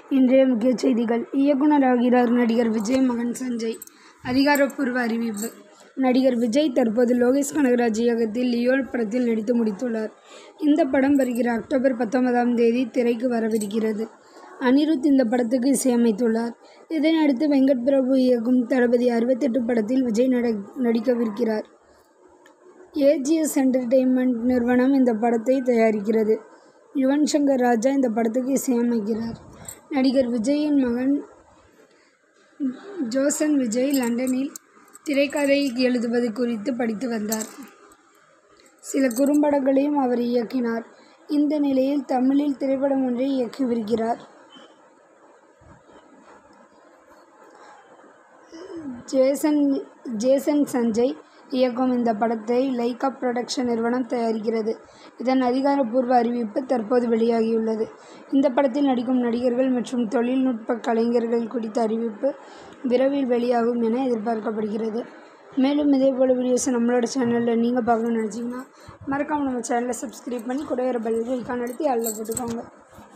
இன்றைய முக்கிய செய்திகள் இயக்குனராகிறார் நடிகர் விஜய் மகன் சஞ்சய் அதிகாரப்பூர்வ அறிவிப்பு நடிகர் விஜய் தற்போது லோகேஷ் கனகராஜ் இயக்கத்தில் லியோ படத்தில் நடித்து முடித்துள்ளார் இந்த படம் வருகிற அக்டோபர் பத்தொன்பதாம் தேதி திரைக்கு வரவிருக்கிறது அனிருத் இந்த படத்துக்கு இசையமைத்துள்ளார் இதனையடுத்து வெங்கட் பிரபு இயக்கும் தளபதி அறுபத்தெட்டு படத்தில் விஜய் நட நடிக்கவிருக்கிறார் ஏஜிஎஸ் என்டர்டெயின்மெண்ட் நிறுவனம் இந்த படத்தை தயாரிக்கிறது யுவன் சங்கர் ராஜா இந்த படத்துக்கு இசையமைக்கிறார் நடிகர் விஜயின் மகன் ஜோசன் விஜய் லண்டனில் திரைக்கதை எழுதுவது குறித்து படித்து வந்தார் சில குறும்படங்களையும் அவர் இயக்கினார் இந்த நிலையில் தமிழில் திரைப்படம் ஒன்றை இயக்கிவிருக்கிறார் ஜேசன் ஜேசன் சஞ்சய் இயக்கும் இந்த படத்தை லைகா புரொடக்ஷன் நிறுவனம் தயாரிக்கிறது இதன் அதிகாரப்பூர்வ அறிவிப்பு தற்போது வெளியாகியுள்ளது இந்த படத்தில் நடிக்கும் நடிகர்கள் மற்றும் தொழில்நுட்ப கலைஞர்கள் குறித்த அறிவிப்பு விரைவில் வெளியாகும் என எதிர்பார்க்கப்படுகிறது மேலும் இதேபோல் வீடியோஸை நம்மளோட சேனலில் நீங்கள் பார்க்கணும்னு நினச்சிங்கன்னா மறக்காமல் நம்ம சேனலை சப்ஸ்கிரைப் பண்ணி கூட ஒரு பெல் ஐக்கான் அழுத்தி அதில் போட்டுக்கோங்க